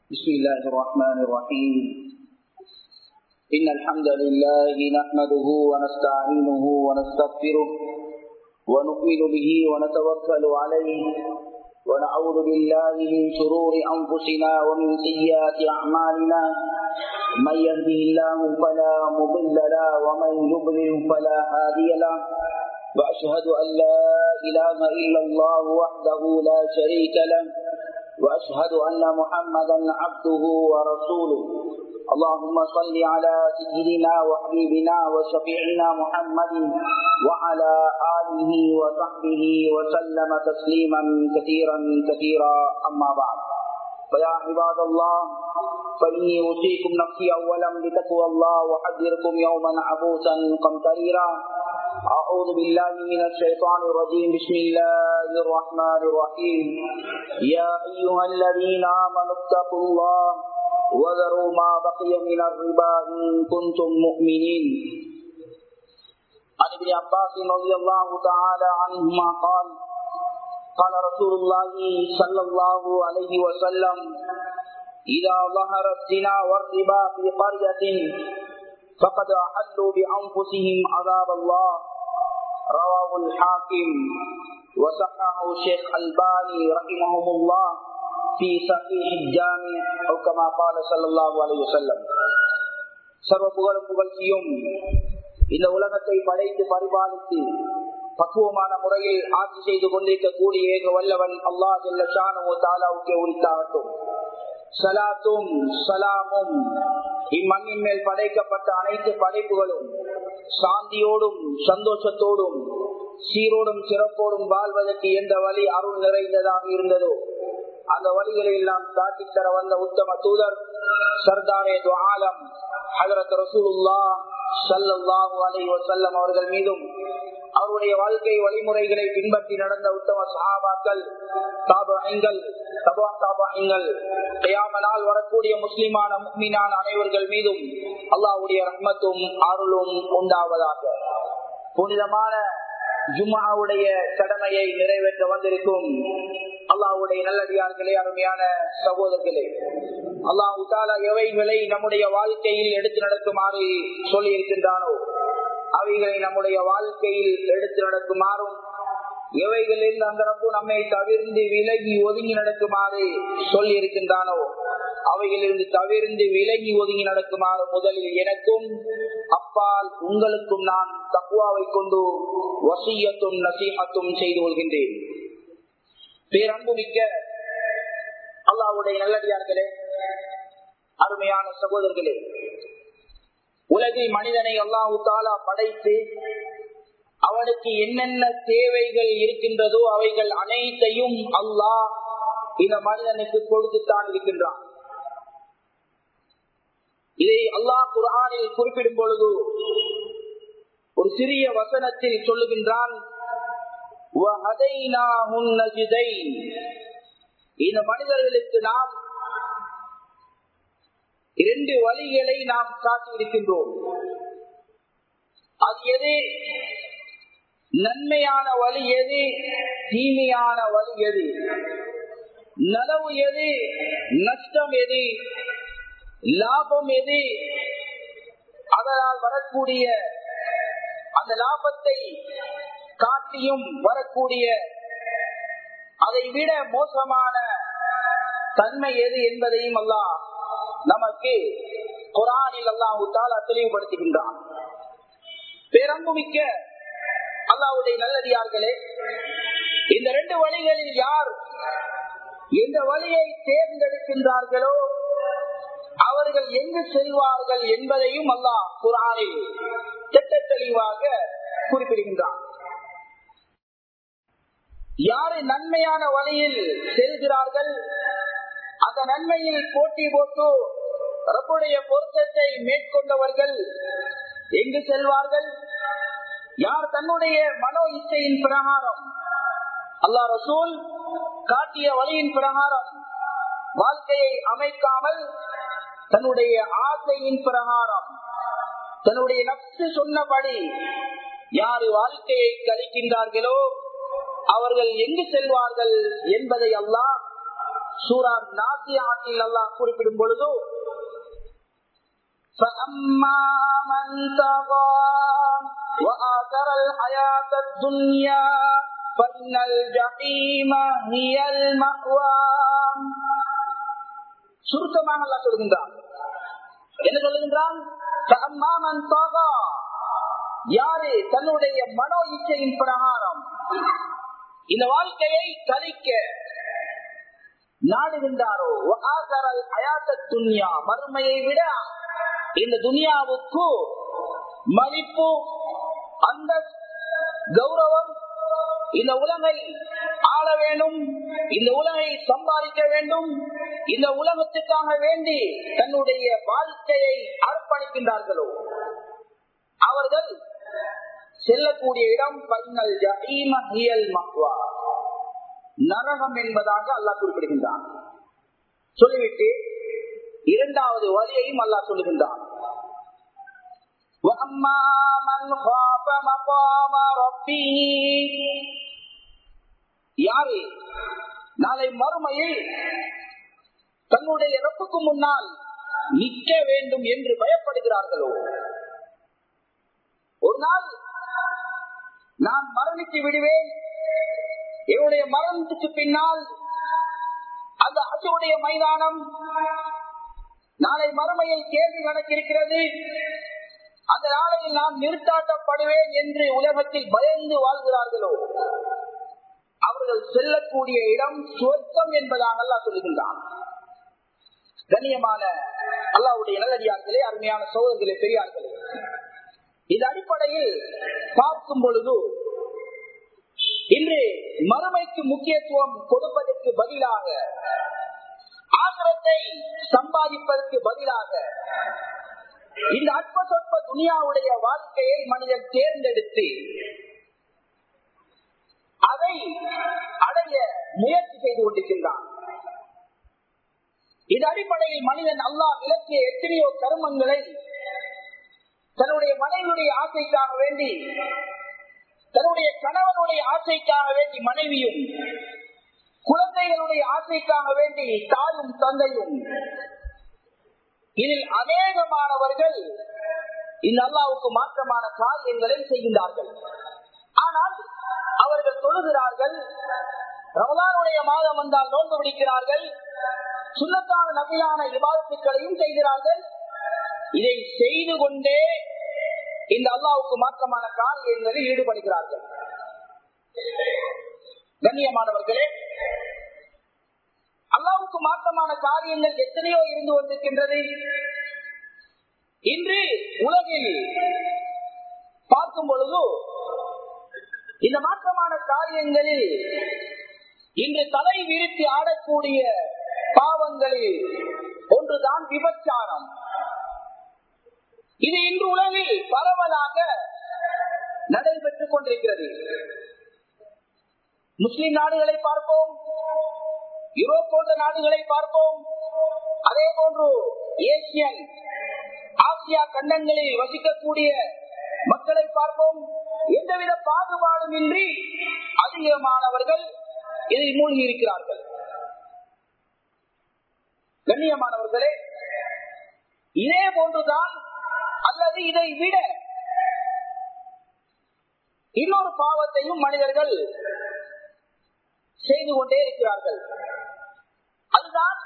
بسم الله الرحمن الرحيم إن الحمد لله نحمده ونستعينه ونستغفره ونؤمن به ونتوكل عليه ونعوذ بالله من شرور أنفسنا ومن سيئات أعمالنا من يهده الله فلا مضل له ومن يضلل فلا هادي له وأشهد أن لا إله إلا الله وحده لا شريك له وأشهد أن محمدا عبده ورسوله اللهم صل على سيدنا وحبيبنا وشفيعنا محمد وعلى آله وصحبه وسلم تسليما كثيرا كثيرا أما بعد فيا عباد الله فإني أوصيكم نفسي أولا بتقوى الله وحذركم يوما عبوسا قمطريرا أعوذ بالله من الشيطان الرجيم بسم الله الرحمن الرحيم يا أيها الذين آمنوا اتقوا الله وذروا ما بقي من الربا إن كنتم مؤمنين عن ابن عباس رضي الله تعالى عنهما قال قال رسول الله صلى الله عليه وسلم إذا ظهر الزنا والربا في قرية فقد أحلوا بأنفسهم عذاب الله رواه الحاكم وصححه الشيخ الباني رحمه الله في صحيح الجامع أو كما قال صلى الله عليه وسلم சர்வ புகழும் புகழ்ச்சியும் இந்த உலகத்தை படைத்து பரிபாலித்து பக்குவமான முறையில் ஆட்சி செய்து கொண்டிருக்கக்கூடிய ஏக வல்லவன் அல்லா ஜல்ல ஷானு தாலாவுக்கே உரித்தாகட்டும் சலாத்தும் சலாமும் இம்மண்ணின் மேல் படைக்கப்பட்ட அனைத்து படைப்புகளும் சாந்தியோடும் சந்தோஷத்தோடும் சீரோடும் சிறப்போடும் வாழ்வதற்கு எந்த வழி அருள் நிறைந்ததாக இருந்ததோ அந்த வழிகளை எல்லாம் காட்டித்தர வந்த உத்தம தூதர் சர்தாரே துஆலம் ஹதரத் ரசூலுல்லா சல்லல்லாஹு அலைஹி வஸல்லம் அவர்கள் மீதும் அவருடைய வாழ்க்கை வழிமுறைகளை பின்பற்றி நடந்த உத்தம சஹாபாக்கள் தாபங்கள் தபா தாபாங்கள் கயாமனால் வரக்கூடிய முஸ்லிமான முக்மீனான அனைவர்கள் மீதும் அல்லாஹ்வுடைய ரஹ்மத்தும் அருளும் உண்டாவதாக புனிதமான ஜும்மாவுடைய கடமையை நிறைவேற்ற வந்திருக்கும் அல்லாவுடைய நல்லடியார்களே அருமையான சகோதரர்களே அல்லாஹு தாலா எவைகளை நம்முடைய வாழ்க்கையில் எடுத்து நடக்குமாறு சொல்லி இருக்கின்றானோ அவைகளை நம்முடைய வாழ்க்கையில் எடுத்து நடக்குமாறும் எவைகளில் அந்த ரப்பு நம்மை தவிர்ந்து விலகி ஒதுங்கி நடக்குமாறு சொல்லி இருக்கின்றானோ அவைகளிலிருந்து தவிர்ந்து விலகி ஒதுங்கி நடக்குமாறு முதலில் எனக்கும் அப்பால் உங்களுக்கும் நான் தக்குவாவை கொண்டு வசியத்தும் நசீகத்தும் செய்து கொள்கின்றேன் பேரன்பு மிக்க அல்லாவுடைய நல்லடியார்களே அருமையான சகோதரர்களே உலகில் மனிதனை அல்லாஹு தாலா படைத்து அவனுக்கு என்னென்ன தேவைகள் இருக்கின்றதோ அவைகள் அனைத்தையும் அல்லாஹ் இந்த மனிதனுக்கு கொடுத்துத்தான் இருக்கின்றான் இதை அல்லாஹ் குரானில் குறிப்பிடும் பொழுது ஒரு சிறிய வசனத்தில் சொல்லுகின்றான் இந்த மனிதர்களுக்கு நாம் இரண்டு வழிகளை நாம் காட்டி இருக்கின்றோம் அது எது நன்மையான வழி எது தீமையான வழி எது நலவு எது நஷ்டம் எது லாபம் எது அதனால் வரக்கூடிய அந்த லாபத்தை காட்டியும் வரக்கூடிய அதை விட மோசமான தன்மை எது என்பதையும் அல்லாஹ் நமக்கு குரானில் அல்லாஹு தாலா தெளிவுபடுத்துகின்றான் பேரன்புமிக்க அல்லாவுடைய நல்லடியார்களே இந்த ரெண்டு வழிகளில் யார் எந்த வழியை தேர்ந்தெடுக்கின்றார்களோ அவர்கள் எங்கு செல்வார்கள் என்பதையும் அல்லாஹ் குரானில் திட்ட தெளிவாக குறிப்பிடுகின்றான் யாரு நன்மையான வழியில் செல்கிறார்கள் அந்த நன்மையில் போட்டி போட்டு ரப்புடைய பொருத்தத்தை மேற்கொண்டவர்கள் எங்கு செல்வார்கள் யார் தன்னுடைய மனோ இச்சையின் பிரகாரம் அல்லா ரசூல் காட்டிய வழியின் பிரகாரம் வாழ்க்கையை அமைக்காமல் தன்னுடைய ஆசையின் பிரகாரம் தன்னுடைய நப்சு சொன்னபடி யாரு வாழ்க்கையை கழிக்கின்றார்களோ அவர்கள் எங்கு செல்வார்கள் என்பதை அல்லாஹ் சூரா நாசியாத்தில் அல்லாஹ் குறிப்பிடும் பொழுது فأما من طغى وآثر الحياة الدنيا فإن الجحيم هي المأوى சுருக்கமாக அல்லாஹ் சொல்கின்றான் என்ன சொல்லுகின்றான் فأما من طغى யாரு தன்னுடைய மனோ இச்சையின் பிரகாரம் இந்த வாழ்க்கையை கழிக்க நாடுகின்றாரோ அயாத்த துன்யா மறுமையை விட இந்த துனியாவுக்கு மதிப்பு அந்த கௌரவம் இந்த உலகை ஆள வேண்டும் இந்த உலகை சம்பாதிக்க வேண்டும் இந்த உலகத்துக்காக வேண்டி தன்னுடைய வாழ்க்கையை அர்ப்பணிக்கின்றார்களோ அவர்கள் செல்லக்கூடிய இடம் பைனல் மக்வா நரகம் என்பதாக அல்லாஹ் குறிப்பிடுகின்றான் சொல்லிவிட்டு இரண்டாவது வழியையும் அல்லாஹ் சொல்லுகின்றான் யாரு நாளை மறுமையில் தன்னுடைய இறப்புக்கு முன்னால் நிற்க வேண்டும் என்று பயப்படுகிறார்களோ ஒரு நாள் நான் மரணித்து விடுவேன் என்னுடைய மரணத்துக்கு பின்னால் அந்த அசுடைய மைதானம் நாளை மறுமையில் கேள்வி நடக்கிருக்கிறது அந்த நாளையில் நான் நிறுத்தாட்டப்படுவேன் என்று உலகத்தில் பயந்து வாழ்கிறார்களோ அவர்கள் செல்லக்கூடிய இடம் சொர்க்கம் என்பதாக அல்லா சொல்லுகின்றான் கண்ணியமான அல்லாவுடைய நல்லடியார்களே அருமையான சோதர்களே பெரியார்களே இது அடிப்படையில் பார்க்கும் பொழுது இன்று மறுமைக்கு முக்கியத்துவம் கொடுப்பதற்கு பதிலாக ஆகரத்தை சம்பாதிப்பதற்கு பதிலாக இந்த அற்ப சொற்ப துனியாவுடைய வாழ்க்கையை மனிதன் தேர்ந்தெடுத்து அதை அடைய முயற்சி செய்து கொண்டிருக்கின்றான் இது அடிப்படையில் மனிதன் அல்லாஹ் விளக்கிய எத்தனையோ கருமங்களை தன்னுடைய மனைவியுடைய ஆசைக்காக வேண்டி தன்னுடைய கணவனுடைய ஆசைக்காக வேண்டி மனைவியும் குழந்தைகளுடைய ஆசைக்காக வேண்டி தாயும் தந்தையும் இதில் அநேகமானவர்கள் இந்த அல்லாவுக்கு மாற்றமான காரியங்களை செய்கின்றார்கள் ஆனால் அவர்கள் தொழுகிறார்கள் ரமலானுடைய மாதம் வந்தால் நோன்பு பிடிக்கிறார்கள் சுண்ணத்தான நகையான விவாதத்துக்களையும் செய்கிறார்கள் இதை செய்து கொண்டே இந்த அல்லாவுக்கு மாற்றமான காரியங்களில் ஈடுபடுகிறார்கள் கண்ணியமானவர்களே அல்லாவுக்கு மாற்றமான காரியங்கள் எத்தனையோ இருந்து கொண்டிருக்கின்றது இன்று உலகில் பார்க்கும் பொழுது இந்த மாற்றமான காரியங்களில் இன்று தலை விரித்து ஆடக்கூடிய பாவங்களில் ஒன்றுதான் விபச்சாரம் இது இன்று உலகில் பரவலாக நடைபெற்றுக் கொண்டிருக்கிறது முஸ்லிம் நாடுகளை பார்ப்போம் யூரோப் போன்ற நாடுகளை பார்ப்போம் அதே போன்று ஏசியன் ஆசியா கண்டங்களில் வசிக்கக்கூடிய மக்களை பார்ப்போம் எந்தவித பாகுபாடும் இன்றி அதிகமானவர்கள் இதில் மூழ்கி இருக்கிறார்கள் கண்ணியமானவர்களே இதே போன்றுதான் அல்லது இதை விட இன்னொரு பாவத்தையும் மனிதர்கள் செய்து கொண்டே இருக்கிறார்கள் அதுதான்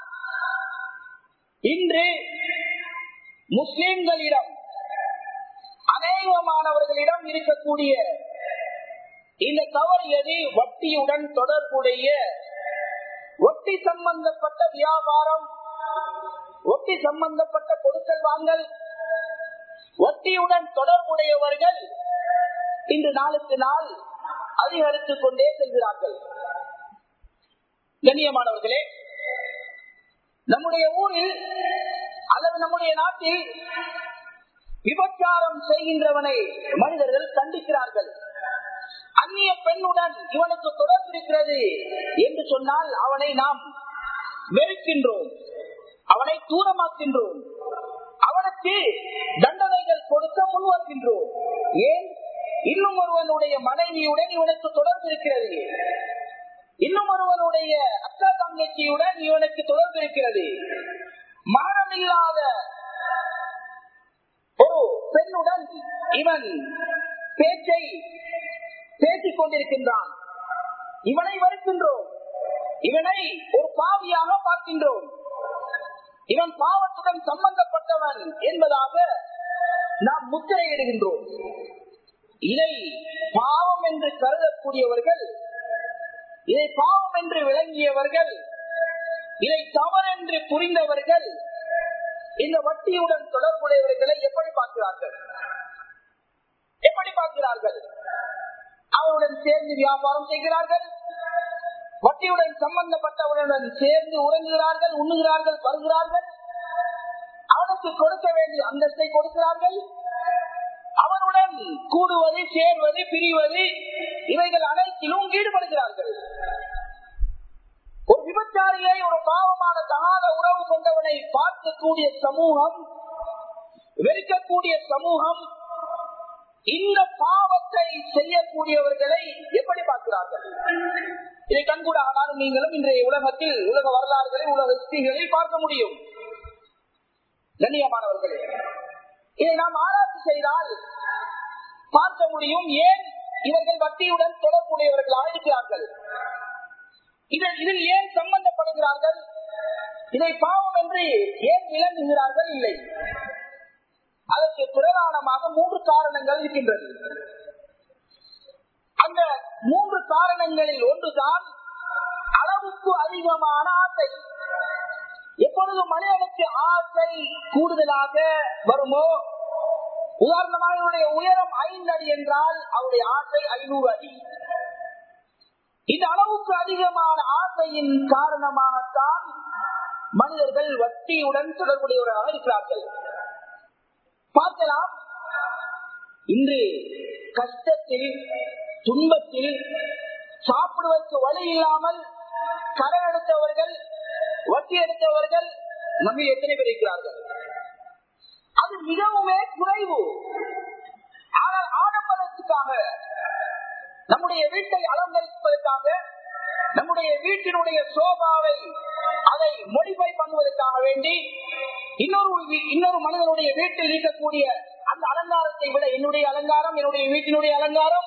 இன்று முஸ்லிம்களிடம் அநேகமானவர்களிடம் இருக்கக்கூடிய இந்த தவறு எது வட்டியுடன் தொடர்புடைய ஒட்டி சம்பந்தப்பட்ட வியாபாரம் ஒட்டி சம்பந்தப்பட்ட கொடுக்கல் வாங்கல் ஒட்டியுடன் தொடர்புடையவர்கள் இன்று நாளுக்கு நாள் அதிகரித்துக் கொண்டே செல்கிறார்கள் கண்ணியமானவர்களே நம்முடைய ஊரில் அல்லது நம்முடைய நாட்டில் விபச்சாரம் செய்கின்றவனை மனிதர்கள் கண்டிக்கிறார்கள் அந்நிய பெண்ணுடன் இவனுக்கு தொடர்பு இருக்கிறது என்று சொன்னால் அவனை நாம் வெறுக்கின்றோம் அவனை தூரமாக்கின்றோம் அவனுக்கு தண்டனைகள் கொடுக்க முன்வருகின்றோம் ஏன் இன்னும் ஒருவனுடைய மனைவியுடன் இவனுக்கு தொடர்பு இருக்கிறது இன்னும் ஒருவனுடைய அக்கா தங்கச்சியுடன் இவனுக்கு தொடர்பு இருக்கிறது மரணமில்லாத ஒரு பெண்ணுடன் இவன் பேச்சை பேசிக் கொண்டிருக்கின்றான் இவனை வருகின்றோம் இவனை ஒரு பாவியாக பார்க்கின்றோம் இவன் பாவத்துடன் சம்பந்தப்பட்டவன் என்பதாக நாம் முத்திரையிடுகின்றோம் இதை பாவம் என்று கருதக்கூடியவர்கள் இதை பாவம் என்று விளங்கியவர்கள் இதை தவறென்று புரிந்தவர்கள் இந்த வட்டியுடன் தொடர்புடையவர்களை எப்படி பார்க்கிறார்கள் எப்படி பார்க்கிறார்கள் அவருடன் சேர்ந்து வியாபாரம் செய்கிறார்கள் வட்டியுடன் சம்பந்தப்பட்டவருடன் சேர்ந்து உறங்குகிறார்கள் உண்ணுகிறார்கள் பருகிறார்கள் அவனுக்கு கொடுக்க வேண்டிய அந்தஸ்தை கொடுக்கிறார்கள் அவனுடன் கூடுவது சேர்வது பிரிவது இவைகள் அனைத்திலும் ஈடுபடுகிறார்கள் ஒரு விபச்சாரியை ஒரு பாவமான தகாத உறவு கொண்டவனை பார்க்கக்கூடிய சமூகம் வெறுக்கக்கூடிய சமூகம் இந்த பாவத்தை செய்யக்கூடியவர்களை எப்படி பார்க்கிறார்கள் இதை கண்கூட ஆனாலும் நீங்களும் இன்றைய உலகத்தில் உலக வரலாறுகளை உலக ஹிஸ்டிகளில் பார்க்க முடியும் கண்ணியமானவர்களே இதை நாம் ஆராய்ச்சி செய்தால் பார்க்க முடியும் ஏன் இவர்கள் வட்டியுடன் தொடர்புடையவர்களாக இருக்கிறார்கள் இதில் இதில் ஏன் சம்பந்தப்படுகிறார்கள் இதை பாவம் என்று ஏன் விளங்குகிறார்கள் இல்லை அதற்கு பிரதானமாக மூன்று காரணங்கள் இருக்கின்றது அந்த மூன்று காரணங்களில் ஒன்றுதான் அளவுக்கு அதிகமான ஆசை எப்பொழுது மனிதனுக்கு ஆசை கூடுதலாக வருமோ உதாரணமாக அவருடைய உயரம் ஐந்து அடி என்றால் அவருடைய ஆசை ஐநூறு அடி இந்த அளவுக்கு அதிகமான ஆசையின் காரணமாகத்தான் மனிதர்கள் வட்டியுடன் தொடர்புடையவர்களாக இருக்கிறார்கள் பார்க்கலாம் இன்று கஷ்டத்தில் துன்பத்தில் சாப்பிடுவதற்கு வழி இல்லாமல் கடன் எடுத்தவர்கள் வட்டி எடுத்தவர்கள் நம்ம எத்தனை பேர் இருக்கிறார்கள் அது மிகவுமே குறைவு ஆனால் ஆடம்பரத்துக்காக நம்முடைய வீட்டை அலங்கரிப்பதற்காக நம்முடைய வீட்டினுடைய சோபாவை அதை மொழிபை பண்ணுவதற்காக வேண்டி இன்னொரு இன்னொரு மனிதனுடைய வீட்டில் இருக்கக்கூடிய அந்த அலங்காரத்தை விட என்னுடைய அலங்காரம் என்னுடைய வீட்டினுடைய அலங்காரம்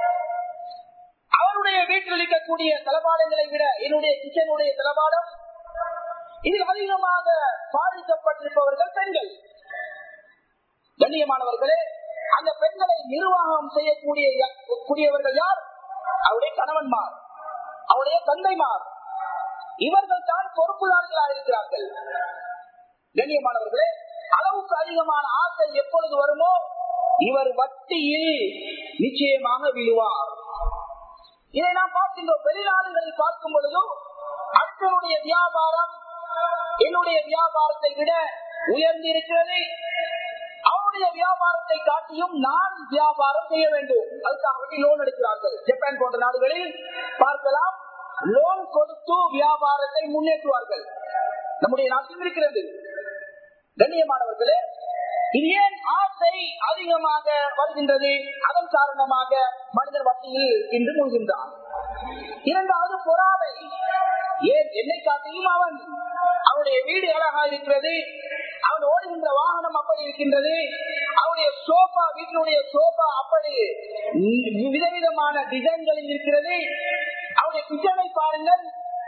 அவருடைய வீட்டில் இருக்கக்கூடிய தளபாடங்களை விட என்னுடைய கிச்சனுடைய தளபாடம் இதில் அதிகமாக பாதிக்கப்பட்டிருப்பவர்கள் பெண்கள் கண்ணியமானவர்களே அந்த பெண்களை நிர்வாகம் செய்யக்கூடிய கூடியவர்கள் யார் அவருடைய கணவன்மார் அவருடைய தந்தைமார் இவர்கள் தான் பொறுப்புதாரிகளாக இருக்கிறார்கள் கண்ணியமானவர்களே அளவுக்கு அதிகமான ஆசை எப்பொழுது வருமோ இவர் வட்டியில் நிச்சயமாக விழுவார் இதை நாம் பார்க்கின்றோம் வெளிநாடுகளில் பார்க்கும் பொழுதும் அடுத்தனுடைய வியாபாரம் என்னுடைய வியாபாரத்தை விட உயர்ந்திருக்கிறது அவருடைய வியாபாரத்தை காட்டியும் நான் வியாபாரம் செய்ய வேண்டும் அதுக்காக லோன் எடுக்கிறார்கள் ஜப்பான் போன்ற நாடுகளில் பார்க்கலாம் லோன் கொடுத்து வியாபாரத்தை முன்னேற்றுவார்கள் நம்முடைய நாட்டில் இருக்கிறது கண்ணியமானவர்களே இது ஏன் ஆசை அதிகமாக வருகின்றது அதன் காரணமாக மனிதர் வட்டியில் இன்று மூழ்கின்றான் இரண்டாவது பொறாமை ஏன் என்னை காட்டியும் அவன் அவனுடைய வீடு அழகா இருக்கிறது அவன் ஓடுகின்ற வாகனம் அப்படி இருக்கின்றது அவனுடைய சோபா வீட்டினுடைய சோபா அப்படி விதவிதமான டிசைன்களில் இருக்கிறது அவனுடைய கிச்சனை பாருங்கள்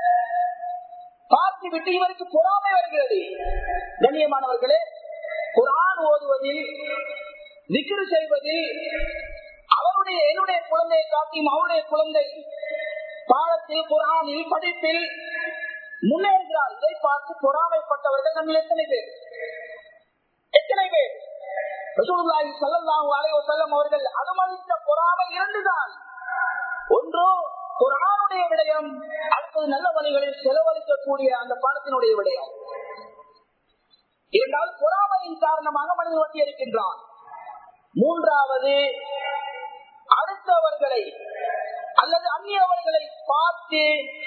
பார்த்து விட்டு இவருக்கு பொறாமை வருகிறது கண்ணியமானவர்களே குரான் ஓதுவதில் விக்கிரு செய்வதில் அவருடைய என்னுடைய குழந்தையை காட்டியும் அவருடைய குழந்தை பாடத்தில் குரானில் படிப்பில் முன்னேறுகிறார் இதை பார்த்து பொறாமைப்பட்டவர்கள் நம்ம எத்தனை பேர் எத்தனை பேர் ரசூலுல்லாஹி ஸல்லல்லாஹு அலைஹி வஸல்லம் அவர்கள் அனுமதித்த பொறாமை இரண்டுதான் ஒன்று குரானுடைய விடயம் அடுத்தது நல்ல வழிகளில் செலவழிக்கக்கூடிய அந்த பாடத்தினுடைய விடயம் இரண்டாவது பொறாமையின் காரணமாக மனிதன் வட்டி இருக்கின்றான் மூன்றாவது அடுத்தவர்களை அல்லது அந்நியவர்களை பார்த்து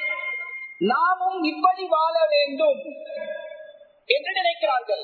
நாமும் இப்படி வாழ வேண்டும் என்று நினைக்கிறார்கள்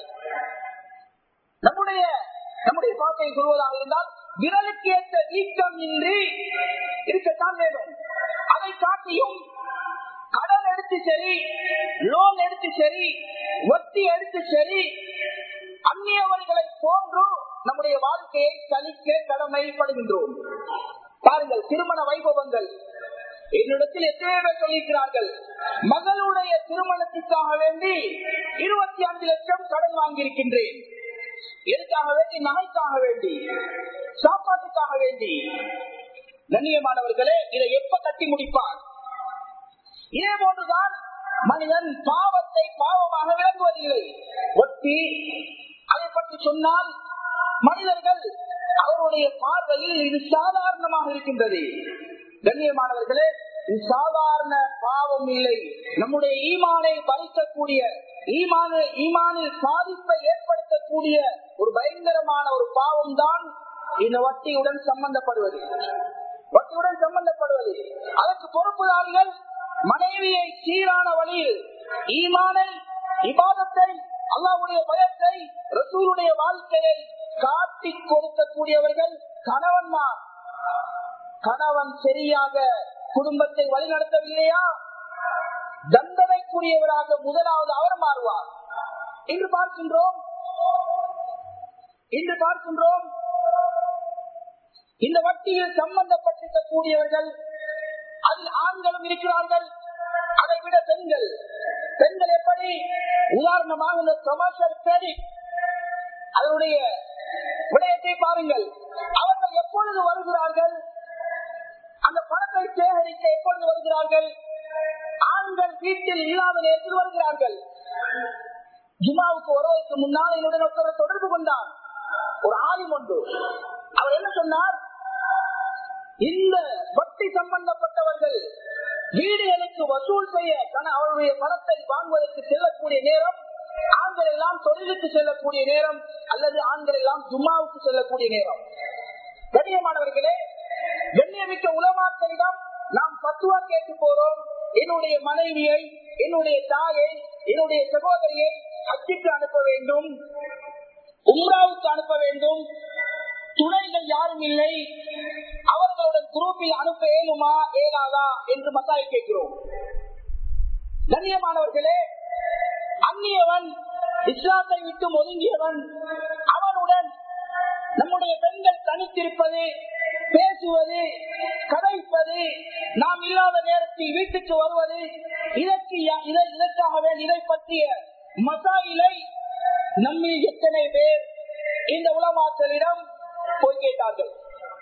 நம்முடைய நம்முடைய பாட்டை சொல்வதாக இருந்தால் விரலுக்கு ஏற்ற வீக்கம் இன்றி இருக்கத்தான் வேண்டும் அதை காட்டியும் கடன் எடுத்து சரி லோன் எடுத்து சரி வட்டி எடுத்து சரி அந்நியவர்களை போன்று நம்முடைய வாழ்க்கையை கழிக்க கடமைப்படுகின்றோம் பாருங்கள் திருமண வைபவங்கள் என்னிடத்தில் எத்தனை பேர் சொல்லியிருக்கிறார்கள் மகளுடைய திருமணத்திற்காக வேண்டி இருபத்தி அஞ்சு லட்சம் கடன் வாங்கியிருக்கின்றேன் எதுக்காக வேண்டி நகைக்காக வேண்டி சாப்பாட்டுக்காக வேண்டி கண்ணியமானவர்களே இதை எப்ப கட்டி முடிப்பார் இதே போன்றுதான் மனிதன் பாவத்தை பாவமாக விளங்குவதில்லை ஒட்டி அதை பற்றி சொன்னால் மனிதர்கள் அவருடைய பார்வையில் இது சாதாரணமாக இருக்கின்றது கண்ணியமானவர்களே இது சாதாரண பாவம் இல்லை நம்முடைய ஈமானை பறிக்கக்கூடிய ஈமான ஈமானில் சாதிப்பை ஏற்படுத்தக்கூடிய ஒரு பயங்கரமான ஒரு பாவம் தான் இந்த வட்டியுடன் சம்பந்தப்படுவது வட்டியுடன் சம்பந்தப்படுவது அதற்கு பொறுப்புதாரிகள் மனைவியை சீரான வழியில் ஈமானை இபாதத்தை அல்லாவுடைய பயத்தை ரசூருடைய வாழ்க்கையை காட்டி கொடுக்கக்கூடியவர்கள் கணவன்மார் கணவன் சரியாக குடும்பத்தை வழிநடத்தவில்லையா தண்டனைக்குரியவராக முதலாவது அவர் மாறுவார் இன்று பார்க்கின்றோம் இன்று பார்க்கின்றோம் இந்த வட்டியில் சம்பந்தப்பட்டிருக்கக்கூடியவர்கள் அதில் ஆண்களும் இருக்கிறார்கள் அதை விட பெண்கள் பெண்கள் எப்படி உதாரணமாக இந்த கமர்ஷியல் கிரெடிட் அதனுடைய விடயத்தை பாருங்கள் அவர்கள் எப்பொழுது வருகிறார்கள் அந்த பணத்தை சேகரிக்க எப்பொழுது வருகிறார்கள் ஆண்கள் வீட்டில் இல்லாத நேரத்தில் வருகிறார்கள் ஜுமாவுக்கு வருவதற்கு முன்னால் என்னுடன் ஒருத்தர் தொடர்பு கொண்டார் ஒரு ஆலிம் ஒன்று அவர் என்ன சொன்னார் இந்த வட்டி சம்பந்தப்பட்டவர்கள் வீடுகளுக்கு வசூல் செய்ய தன அவருடைய பணத்தை வாங்குவதற்கு செல்லக்கூடிய நேரம் ஆண்கள் எல்லாம் தொழிலுக்கு செல்லக்கூடிய நேரம் அல்லது ஆண்கள் எல்லாம் ஜும்மாவுக்கு செல்லக்கூடிய நேரம் கண்ணியமானவர்களே கண்ணியமிக்க உலமாக்களிடம் நாம் பத்துவா கேட்டு போறோம் என்னுடைய மனைவியை என்னுடைய தாயை என்னுடைய சகோதரியை அச்சுக்கு அனுப்ப வேண்டும் உம்ராவுக்கு அனுப்ப வேண்டும் துணைகள் யாரும் இல்லை அவர்களுடன் குரூப்பில் அனுப்ப ஏழுமா ஏலாதா என்று மசாய் கேட்கிறோம் கண்ணியமானவர்களே அந்நியவன் இஸ்லாத்தை விட்டு ஒதுங்கியவன் அவனுடன் நம்முடைய பெண்கள் தனித்திருப்பது பேசுவது கதைப்பது நாம் இல்லாத நேரத்தில் வீட்டுக்கு வருவது இதற்கு இதற்காக வேண்டி இதை பற்றிய மசாயிலை நம்மில் எத்தனை பேர் இந்த உலமாக்களிடம் போய் கேட்டார்கள்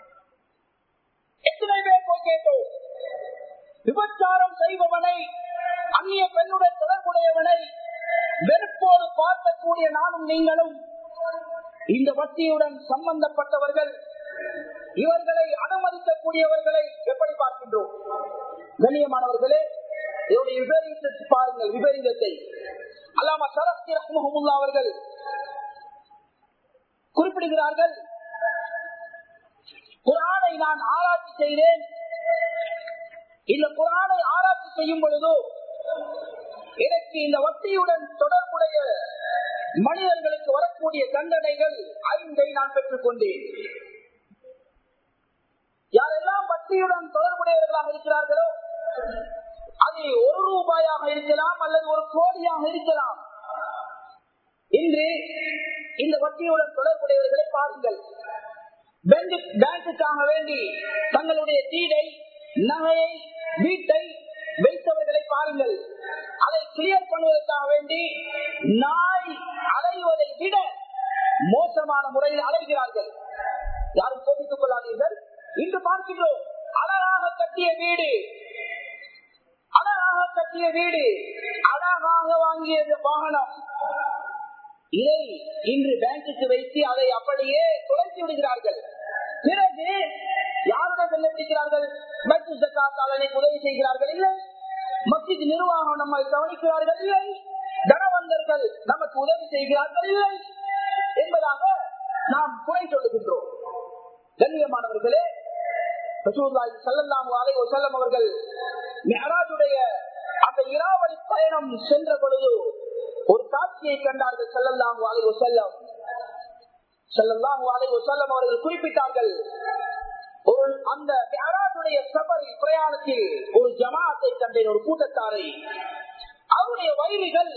எத்தனை பேர் போய் கேட்டோம் விபச்சாரம் செய்பவனை அந்நிய பெண்ணுடன் தொடர்புடையவனை வெறுப்போடு பார்க்கக்கூடிய நானும் நீங்களும் இந்த வட்டியுடன் சம்பந்தப்பட்டவர்கள் இவர்களை அனுமதிக்கக்கூடியவர்களை எப்படி பார்க்கின்றோம் கண்ணியமானவர்களே இதனுடைய விபரீதத்தை பாருங்கள் விபரீதத்தை அல்லாம சரஸ்தி ரஹ்மஹமுல்லா அவர்கள் குறிப்பிடுகிறார்கள் குரானை நான் ஆராய்ச்சி செய்தேன் இந்த குரானை ஆராய்ச்சி செய்யும் பொழுதோ எனக்கு இந்த வட்டியுடன் தொடர்புடைய மனிதர்களுக்கு வரக்கூடிய தண்டனைகள் ஐந்தை நான் பெற்றுக் கொண்டேன் யாரெல்லாம் வட்டியுடன் தொடர்புடையவர்களாக இருக்கிறார்களோ அது ஒரு ரூபாயாக இருக்கலாம் அல்லது ஒரு கோடியாக இருக்கலாம் இன்று இந்த வட்டியுடன் தொடர்புடையவர்களை பாருங்கள் பேங்குக்காக வேண்டி தங்களுடைய தீடை நகையை வீட்டை வைத்தவர்களை பாருங்கள் அதை கிளியர் பண்ணுவதற்காக வேண்டி நாய் அலைவதை விட மோசமான முறையில் அலைகிறார்கள் யாரும் கோபித்துக் கொள்ளாதீர்கள் இன்று பார்க்கிறோம் அழகாக கட்டிய வீடு அழகாக கட்டிய வீடு அழகாக வாங்கியது வாகனம் இதை இன்று பேங்குக்கு வைத்து அதை அப்படியே தொலைத்து விடுகிறார்கள் பிறகு யாருடன் செல்ல பிடிக்கிறார்கள் உதவி செய்கிறார்கள் இல்லை மத்திய நிர்வாகம் நம்மை கவனிக்கிறார்கள் இல்லை தனவந்தர்கள் நமக்கு உதவி செய்கிறார்கள் இல்லை என்பதாக நாம் குறை சொல்லுகின்றோம் கண்ணியமானவர்களே செல்லம் அவர்கள் மெஹராஜுடைய அந்த இராவளி பயணம் சென்ற பொழுது ஒரு காட்சியை கண்டார்கள் செல்லல்லாஹு அலை செல்லம் செல்லல்லாஹு அலை செல்லம் அவர்கள் குறிப்பிட்டார்கள் ஒரு அந்த மிஹராஜுடைய சபரில் பிரயாணத்தில் ஒரு ஜமாத்தை கண்டேன் ஒரு கூட்டத்தாரை அவருடைய வயிறுகள்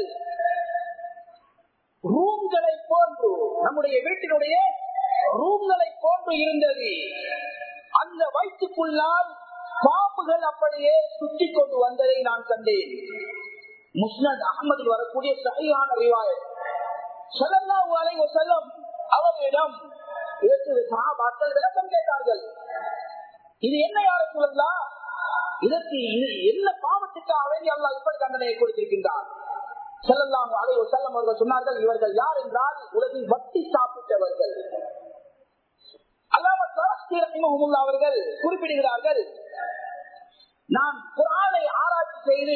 ரூம்களை போன்று நம்முடைய வீட்டினுடைய ரூம்களை போன்று இருந்தது அந்த வயிற்றுக்குள்ளால் பாம்புகள் அப்படியே சுற்றி கொண்டு வந்ததை நான் கண்டேன் முஸ்னத் அகமதில் வரக்கூடிய சரியான ரிவாயத் ஸல்லல்லாஹு அலைஹி வஸல்லம் அவர்களிடம் இதற்கு சஹாபாக்கள் விளக்கம் கேட்டார்கள் இது என்ன யார சொல்லலாம் இதற்கு இது என்ன பாவத்துக்காக வேண்டி அல்லாஹ் இப்படி தண்டனையை கொடுத்திருக்கின்றார் ஸல்லல்லாஹு அலைஹி வஸல்லம் அவர்கள் சொன்னார்கள் இவர்கள் யார் என்றால் உலகில் வட்டி சாப்பிட்டவர்கள் அல்லாம சரஸ்தி ரஹிமஹுல்லாஹ் அவர்கள் குறிப்பிடுகிறார்கள் நான் குர்ஆனை ஆராய்ச்சி செய்து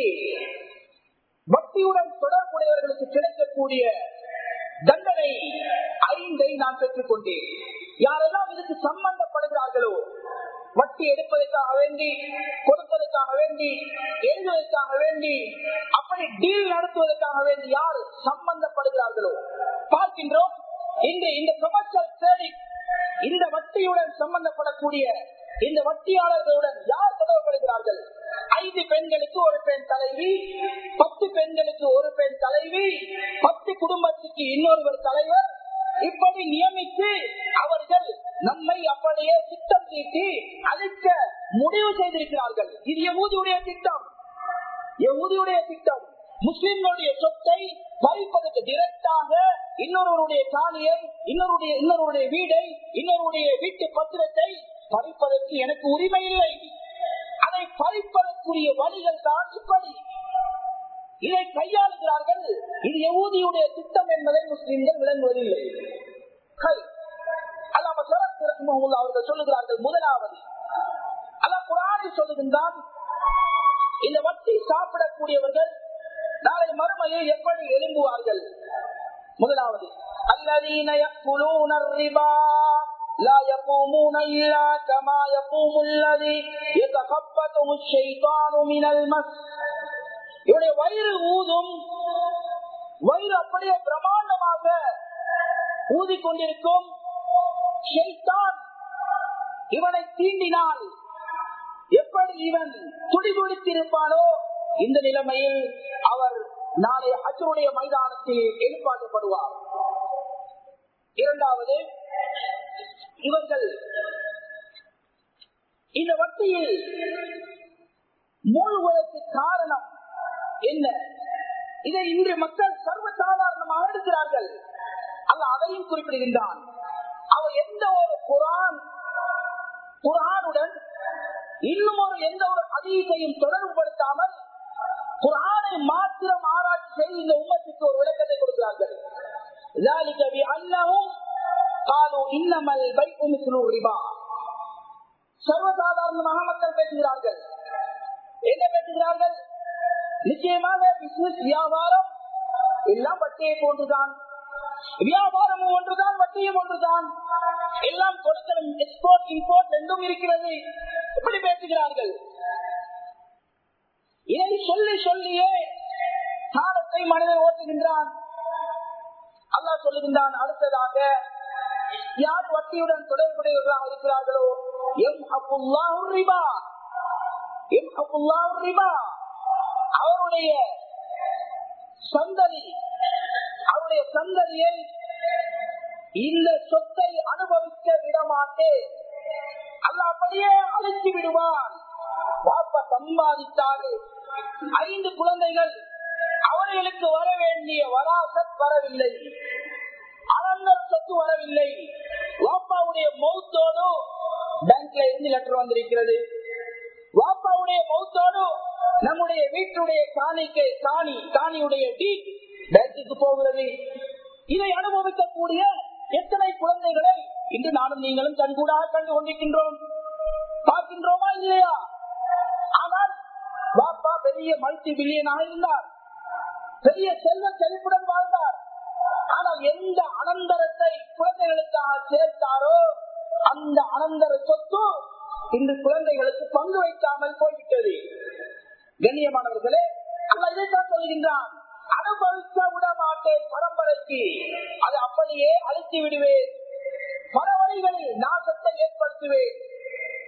பக்தியுடன் தொடர்புடையவர்களுக்கு கிடைக்கக்கூடிய தண்டனை ஐந்தை நான் பெற்றுக் கொண்டேன் யாரெல்லாம் இதுக்கு சம்பந்தப்படுகிறார்களோ வட்டி எடுப்பதற்காக வேண்டி கொடுப்பதற்காக வேண்டி எழுதுவதற்காக வேண்டி அப்படி டீல் நடத்துவதற்காக வேண்டி யார் சம்பந்தப்படுகிறார்களோ பார்க்கின்றோம் இந்த இந்த கமர்ஷியல் ட்ரேடிங் இந்த வட்டியுடன் சம்பந்தப்படக்கூடிய இந்த வட்டியாளர்களுடன் யார் தொடர்படுகிறார்கள் ஐந்து பெண்களுக்கு ஒரு பெண் தலைவி பத்து பெண்களுக்கு ஒரு பெண் தலைவி பத்து குடும்பத்துக்கு இன்னொருவர் தலைவர் இப்படி நியமித்து அவர்கள் நம்மை அப்படியே திட்டம் தீட்டி அழிக்க முடிவு செய்திருக்கிறார்கள் இது எவூதியுடைய திட்டம் எவூதியுடைய திட்டம் முஸ்லிம்களுடைய சொத்தை பறிப்பதற்கு டிரெக்டாக இன்னொருவருடைய காணியை இன்னொருடைய இன்னொருடைய வீடை இன்னொருடைய வீட்டு பத்திரத்தை பறிப்பதற்கு எனக்கு உரிமை இல்லை அதை பறிப்பதற்குரிய வழிகள் தான் இப்படி இதை கையாளுகிறார்கள் இது எவூதியுடைய திட்டம் என்பதை முஸ்லிம்கள் விளங்குவதில்லை கை அல்லாம சரத் அவர்கள் சொல்லுகிறார்கள் முதலாவது அல்ல குரானி சொல்லுகின்றான் இந்த வட்டி சாப்பிடக்கூடியவர்கள் நாளை மறுமையில் எப்படி எழும்புவார்கள் முதலாவது الذين يأكلون الربا لا يقومون إلا كما يقوم الذي يتخبطه الشيطان من المس இவருடைய வயிறு ஊதும் வயிறு அப்படியே பிரமாண்டமாக ஊதிக்கொண்டிருக்கும் ஷைத்தான் இவனை தீண்டினால் எப்படி இவன் துடிதுடித்திருப்பானோ இந்த நிலைமையில் அவர் நாளை அச்சருடைய மைதானத்தில் எழுப்பாட்டப்படுவார் இரண்டாவது இவர்கள் இந்த வட்டியில் மூழ்குவதற்கு காரணம் என்ன இதை இன்று மக்கள் சர்வசாதாரணமாக எடுக்கிறார்கள் அல்ல அதையும் குறிப்பிடுகின்றான் அவர் எந்த ஒரு குரான் குரானுடன் இன்னும் ஒரு எந்த ஒரு அதீதையும் தொடர்புபடுத்தாமல் குரானை மாத்திரம் ஆராய்ச்சி செய்து இந்த உம்மத்துக்கு ஒரு விளக்கத்தை கொடுக்கிறார்கள் ذلك بأنهم قالوا إنما البيع مثل الربا சர்வசாதாரணமாக மக்கள் பேசுகிறார்கள் என்ன பேசுகிறார்கள் நிச்சயமாக பிசினஸ் வியாபாரம் எல்லாம் வட்டியை போன்றுதான் வியாபாரமும் ஒன்றுதான் வட்டியும் ஒன்றுதான் எல்லாம் கொடுக்கணும் எக்ஸ்போர்ட் இம்போர்ட் ரெண்டும் இருக்கிறது இப்படி பேசுகிறார்கள் இதை சொல்லி சொல்லியே காலத்தை மனிதன் ஓட்டுகின்றான் அல்லாஹ் சொல்லுகின்றான் அடுத்ததாக யார் வட்டியுடன் தொடர்புடையவர்களாக இருக்கிறார்களோ எம் அப்புல்லாஹு ரிபா எம் அப்புல்லாஹு ரிபா அவருடைய சந்ததி அவருடைய சந்ததியை இந்த சொத்தை அனுபவிக்க விடமாட்டேன் அல்ல அப்படியே அழைத்து விடுவான் பாப்பா சம்பாதித்தாரு ஐந்து குழந்தைகள் அவர்களுக்கு வர வேண்டிய வராசத் வரவில்லை அனந்தர் சொத்து வரவில்லை வாப்பாவுடைய மௌத்தோடு பேங்க்ல இருந்து லெட்டர் வந்திருக்கிறது வாப்பாவுடைய மௌத்தோடு நம்முடைய வீட்டுடைய காணிக்கை காணி காணியுடைய டீ பேங்குக்கு போகிறது இதை அனுபவிக்கக்கூடிய எத்தனை குழந்தைகளை இன்று நானும் நீங்களும் கண்கூடாக கண்டு கொண்டிருக்கின்றோம் பார்க்கின்றோமா இல்லையா ஆனால் பாப்பா பெரிய மல்டி பில்லியனாக இருந்தார் பெரிய செல்வ செழிப்புடன் வாழ்ந்தார் ஆனால் எந்த அனந்தரத்தை குழந்தைகளுக்காக சேர்த்தாரோ அந்த அனந்தர சொத்து இன்று குழந்தைகளுக்கு பங்கு வைக்காமல் போய்விட்டது கண்ணியமானவர்களே அல்ல இதைத்தான் சொல்கின்றான் அனுபவிக்க விட மாட்டேன் பரம்பரைக்கு அது அப்படியே அழைத்து விடுவேன் பல வழிகளில் நாசத்தை ஏற்படுத்துவேன்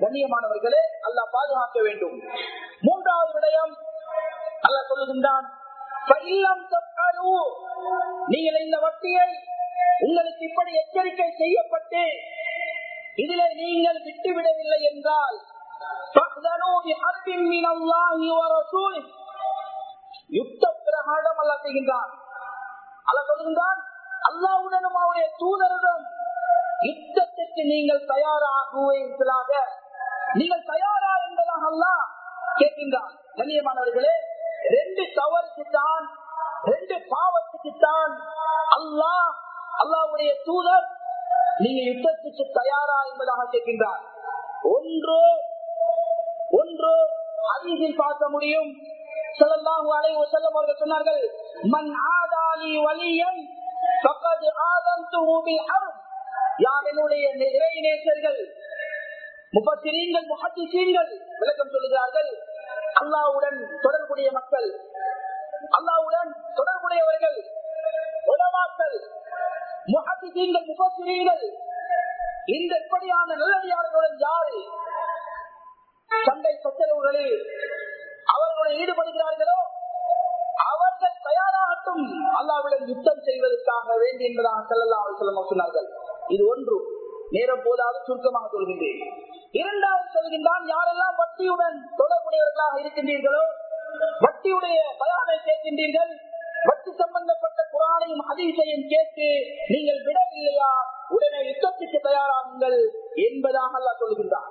கண்ணியமானவர்களே அல்லாஹ் பாதுகாக்க வேண்டும் மூன்றாவது விடயம் அல்லாஹ் சொல்லுகின்றான் "ஃபஇல்லம் தஃஅலூ", நீங்கள் இந்த வட்டியை உங்களுக்கு இப்படி எச்சரிக்கை செய்யப்பட்டு இதிலே நீங்கள் விட்டுவிடவில்லை என்றால் فَأْذَنُوا بِحَرْبٍ مِّنَ اللَّهِ وَرَسُولِهِ யுத்த பிரகாரம் அல்ல செய்கின்றான் அல்ல சொல்கின்றான் அல்லாவுடனும் அவருடைய தூதருடன் யுத்தத்திற்கு நீங்கள் தயாராகுவீர்களாக நீங்கள் தயாரா என்பதாக அல்லாஹ் கேட்கின்றான் கண்ணியமானவர்களே ரெண்டு தவறுக்கு தான் ரெண்டு பாவத்துக்கு தான் அல்லாஹ் அல்லாவுடைய தூதர் நீங்க யுத்தத்துக்கு தயாரா என்பதாக கேட்கின்றார் ஒன்று ஒன்று ஹதீஸில் பார்க்க முடியும் ஸல்லல்லாஹு அலைஹி வஸல்லம் அவர்கள் சொன்னார்கள் மன் ஆதாலி வலியன் ஃபகத் ஆதன்துஹு பில் ஹர்ப் யார் என்னுடைய இறை நேசர்கள் முப்பத்திரீன்கள் முஹத்திசீன்கள் விளக்கம் சொல்லுகிறார்கள் அல்லாஹ்வுடன் தொடர்புடைய மக்கள் அல்லாஹ்வுடன் தொடர்புடையவர்கள் உலமாக்கள் முஹத்திசீன்கள் முப்பத்திரீன்கள் இந்த இப்படியான நல்லடியார்களுடன் யாரு சண்டை சச்சரவுகளில் அவர்களுடன் ஈடுபடுகிறார்களோ அவர்கள் தயாராகட்டும் அல்லாவிடம் யுத்தம் செய்வதற்காக வேண்டி என்பதாக செல்லலாம் செல்லம் சொன்னார்கள் இது ஒன்று நேரம் போதாது சுருக்கமாக சொல்கின்றேன் இரண்டாவது சொல்கின்றான் யாரெல்லாம் வட்டியுடன் தொடர்புடையவர்களாக இருக்கின்றீர்களோ வட்டியுடைய பயானை கேட்கின்றீர்கள் வட்டி சம்பந்தப்பட்ட குரானையும் ஹதீஸையும் கேட்டு நீங்கள் விடவில்லையா உடனே யுத்தத்துக்கு தயாராகுங்கள் என்பதாக அல்லாஹ் சொல்லுகின்றான்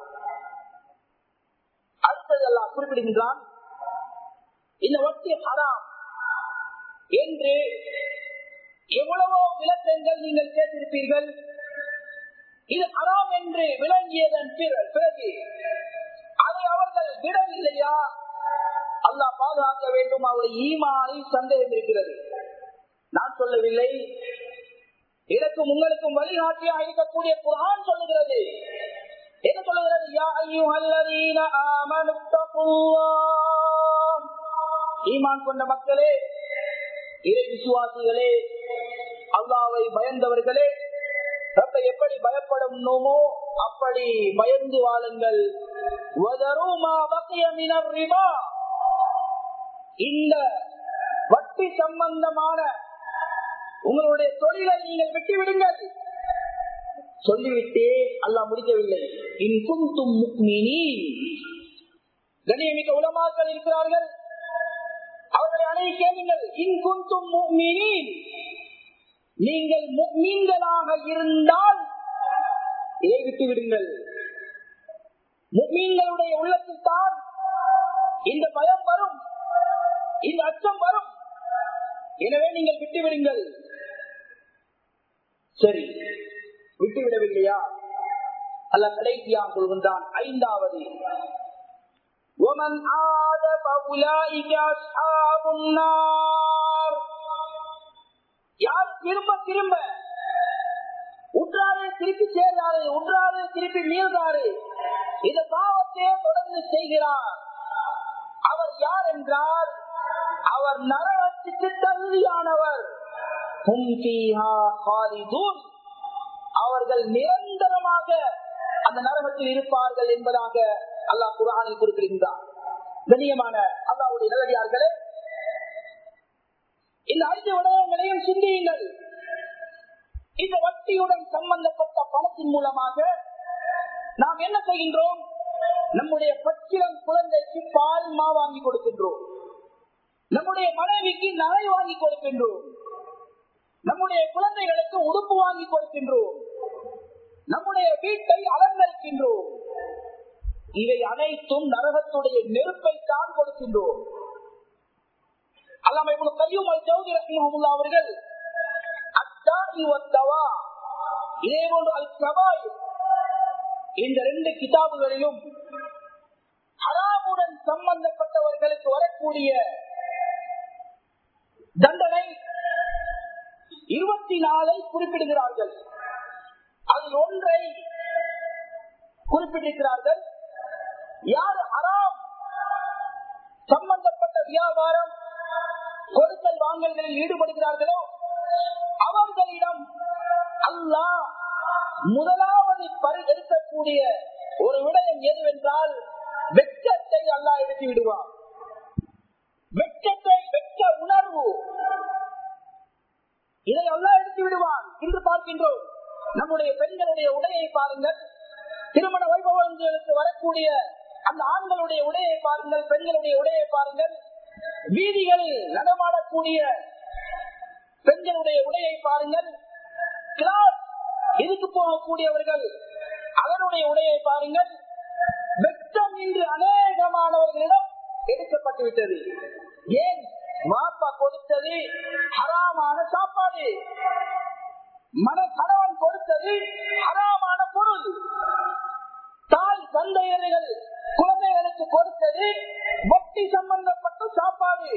அடுத்தது அல்லாஹ் குறிப்பிடுகின்றான் இந்த வட்டி ஹராம் என்று எவ்வளவோ விளக்கங்கள் நீங்கள் கேட்டிருப்பீர்கள் இது ஹராம் என்று விளங்கியதன் பிற- பிறகு அதை அவர்கள் விடவில்லையா அல்லாஹ் பாதுகாக்க வேண்டும் அவருடைய ஈமானில் சந்தேகம் இருக்கிறது நான் சொல்லவில்லை எனக்கும் உங்களுக்கும் வழிகாட்டியாக இருக்கக்கூடிய குரான் சொல்லுகிறது என்ன சொல்லுகிறது யா அய்யுஹல்லதீன ஆமனு தக்குல்லாஹ். ஈமான் கொண்ட மக்களே இறை விசுவாசிகளே அல்லாவை பயந்தவர்களே ரப்பை எப்படி பயப்படணுமோ அப்படி பயந்து வாழுங்கள் வதரு மா பக்கிய மினர் ரிபா. இந்த வட்டி சம்பந்தமான உங்களுடைய தொழிலை நீங்கள் விட்டு விடுங்கள் சொல்லிவிட்டு அல்லாஹ் முடிக்கவில்லை இன் குந்தும் முக்மினீன் கண்ணியமிக்க உலமாக்கள் இருக்கிறார்கள் அவர்களை அணைய கேளுங்கள் இன் குந்தும் முக்மினீன் நீங்கள் முக்மீன்களாக இருந்தால் இதை விட்டு விடுங்கள் முக்மீன்களுடைய உள்ளத்தில் தான் இந்த பயம் வரும் இந்த அச்சம் வரும் எனவே நீங்கள் விட்டு விடுங்கள் சரி விட்டுவிடவில்லையா அல்ல கடைசியா சொல்கின்றான் ஐந்தாவது ومن عاد فأولئك أصحاب النار யார் திரும்ப திரும்ப உற்றாரு திருப்பி சேர்ந்தாரு உற்றாரு திருப்பி மீள்றாரு இந்த பாவத்தையே தொடர்ந்து செய்கிறார் அவர் யார் என்றால் அவர் நரகத்துக்கு தகுதியானவர் ஹும் ஃபீஹா காலிதூன். அவர்கள் நிரந்தரமாக அந்த நரகத்தில் இருப்பார்கள் என்பதாக அல்லாஹ் குரானில் குறிப்பிடுகின்றார் கண்ணியமான அல்லாவுடைய நல்லடியார்களே இந்த ஐந்து விடயங்களையும் சிந்தியுங்கள் இந்த வட்டியுடன் சம்பந்தப்பட்ட பணத்தின் மூலமாக நாம் என்ன செய்கின்றோம் நம்முடைய பச்சிலம் குழந்தைக்கு பால் மா வாங்கி கொடுக்கின்றோம் நம்முடைய மனைவிக்கு நகை வாங்கி கொடுக்கின்றோம் நம்முடைய குழந்தைகளுக்கு உடுப்பு வாங்கி கொடுக்கின்றோம் நம்முடைய வீட்டை அலங்கரிக்கின்றோம் இவை அனைத்தும் நரகத்துடைய நெருப்பை தான் கொடுக்கின்றோம் அல்லாம இவ்வளவு கையும் ஜவுதி ரஹிமஹமுல்லா அவர்கள் அத்தாஇ வத்தவா இதே போன்று அல் கபாய் இந்த ரெண்டு கிதாபுகளிலும் ஹராமுடன் சம்பந்தப்பட்டவர்களுக்கு வரக்கூடிய தண்டனை இருபத்தி நாலை குறிப்பிடுகிறார்கள் அதில் ஒன்றை குறிப்பிட்டிருக்கிறார்கள் யார் ஹராம் சம்பந்தப்பட்ட வியாபாரம் கொடுக்கல் வாங்கல்களில் ஈடுபடுகிறார்களோ அவர்களிடம் அல்லாஹ் முதலாவது பரி எடுக்கக்கூடிய ஒரு விடயம் எதுவென்றால் இதை எல்லாம் எடுத்து விடுவான் இன்று பார்க்கின்றோம் நம்முடைய பெண்களுடைய உடையை பாருங்கள் திருமண வைபவங்களுக்கு வரக்கூடிய அந்த ஆண்களுடைய உடையை பாருங்கள் பெண்களுடைய உடையை பாருங்கள் வீதிகளில் நடமாடக்கூடிய பெண்களுடைய உடையை பாருங்கள் கிளாஸ் இதுக்கு போகக்கூடியவர்கள் அதனுடைய உடையை பாருங்கள் வெட்டம் இன்று அநேகமானவர்களிடம் எடுக்கப்பட்டு விட்டது ஏன் வாப்பா கொடுத்தது ஹராமான சாப்பாடு மன கணவன் கொடுத்தது ஹராமான பொருள் தாய் தந்தையர்கள் குழந்தைகளுக்கு கொடுத்தது வட்டி சம்பந்தப்பட்ட சாப்பாடு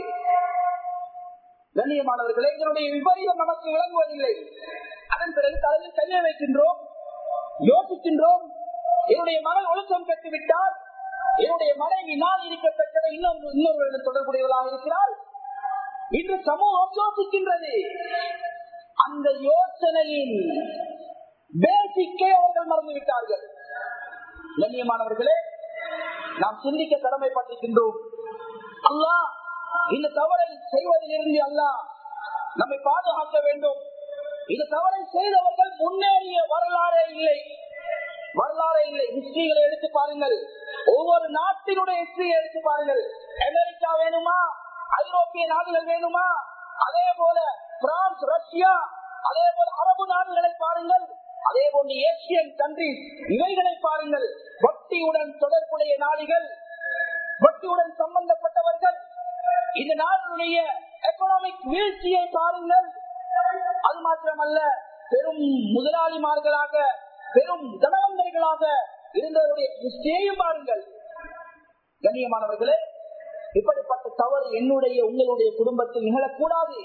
கண்ணியமானவர்களே எங்களுடைய விபரீதம் நமக்கு விளங்குவதில்லை அதன் பிறகு தலையில் கையை வைக்கின்றோம் யோசிக்கின்றோம் என்னுடைய மகள் ஒழுக்கம் கட்டுவிட்டால் என்னுடைய மனைவி நான் இருக்கத்தக்கத இன்னொரு இன்னொருவருடன் தொடர்புடையவளாக இருக்கிறாள் இன்று சமூகம் யோசிக்கின்றது அந்த யோசனையின் பேசிக்கே அவர்கள் மறந்துவிட்டார்கள் கண்ணியமானவர்களே நாம் சிந்திக்க கடமைப்பட்டிருக்கின்றோம் அல்லாஹ் இந்த தவறை செய்வதிலிருந்து அல்லாஹ் நம்மை பாதுகாக்க வேண்டும் இந்த தவறை செய்தவர்கள் முன்னேறிய வரலாறே இல்லை வரலாறே இல்லை ஹிஸ்டரிகளை எடுத்து பாருங்கள் ஒவ்வொரு நாட்டினுடைய ஹிஸ்டரியை எடுத்து பாருங்கள் அமெரிக்கா வேணுமா ஐரோப்பிய நாடுகள் வேணுமா அதே போல பிரான்ஸ் ரஷ்யா அதே போல அரபு நாடுகளை பாருங்கள் அதே போன்று ஏசியன் கண்ட்ரிஸ் இவைகளை பாருங்கள் வட்டியுடன் தொடர்புடைய நாடுகள் வட்டியுடன் சம்பந்தப்பட்டவர்கள் இந்த நாடுடைய எக்கனாமிக் வீழ்ச்சியை பாருங்கள் அது மாத்திரமல்ல பெரும் முதலாளிமார்களாக பெரும் தனவந்தர்களாக இருந்தவருடைய ஹிஸ்டரியும் பாருங்கள் கண்ணியமானவர்களே இப்படிப்பட்ட தவறு என்னுடைய உங்களுடைய குடும்பத்தில் நிகழக்கூடாது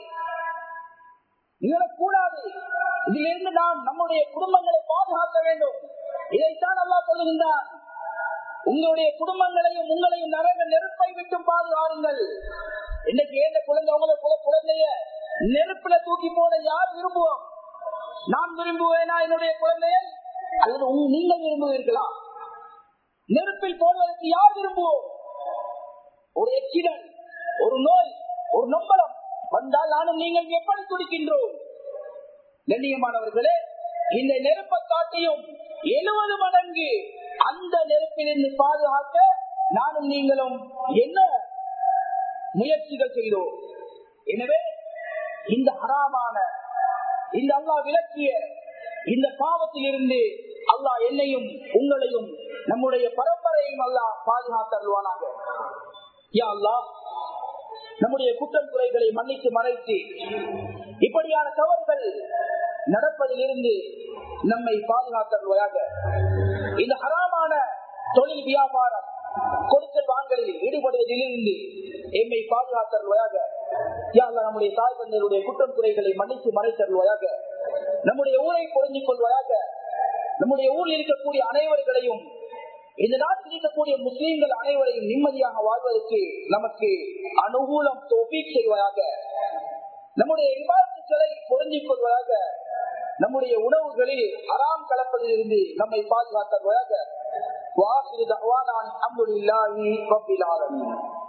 நிகழக்கூடாது இதிலிருந்து நாம் நம்முடைய குடும்பங்களை பாதுகாக்க வேண்டும் இதைத்தான் அல்லா சொல்லுகின்றான் உங்களுடைய குடும்பங்களையும் உங்களையும் நரக நெருப்பை விட்டும் பாதுகாருங்கள் இன்னைக்கு ஏந்த குழந்தை உங்களை குழந்தைய நெருப்புல தூக்கி போட யார் விரும்புவோம் நான் விரும்புவேனா என்னுடைய குழந்தையை அல்லது நீங்கள் விரும்புவீர்களா நெருப்பில் போடுவதற்கு யார் விரும்புவோம் ஒரு எக்சிடென்ட் ஒரு நோய் ஒரு நொம்பலம் வந்தால் நானும் நீங்கள் எப்படி துடிக்கின்றோம் கண்ணியமானவர்களே இந்த நெருப்பை காட்டியும் எழுபது மடங்கு அந்த நெருப்பிலிருந்து பாதுகாக்க நானும் நீங்களும் என்ன முயற்சிகள் செய்தோம் எனவே இந்த ஹராமான இந்த அல்லா விளக்கிய இந்த பாவத்தில் இருந்து அல்லாஹ் என்னையும் உங்களையும் நம்முடைய பரம்பரையும் அல்லாஹ் பாதுகாத்தருவானாக யா அல்லாஹ் நம்முடைய குற்றம் குறைகளை மன்னித்து மறைத்து இப்படியான தவறுகள் நடப்பதிலிருந்து நம்மை பாதுகாத்தருவாயாக இந்த ஹராமான தொழில் வியாபாரம் கொடுக்கல் வாங்கலில் ஈடுபடுவதிலிருந்து எம்மை பாதுகாத்தருவாயாக யாழ்லா நம்முடைய தாய் தந்தையருடைய குற்றம் குறைகளை மன்னித்து மறைத்தருவாயாக நம்முடைய ஊரை பொருந்திக் கொள்வாயாக நம்முடைய ஊரில் இருக்கக்கூடிய அனைவர்களையும் இந்த நாட்டில் இருக்கக்கூடிய முஸ்லீம்கள் அனைவரையும் நிம்மதியாக வாழ்வதற்கு நமக்கு அனுகூலம் தோப்பீக் செய்வதாக நம்முடைய விவாதத்துக்களை பொருந்திக் கொள்வதாக நம்முடைய உணவுகளில் அறாம் கலப்பதில் இருந்து நம்மை பாதுகாத்தவராக வாசிறு தகவானான் அம்புல்லாஹி ரப்பில் ஆலமீன்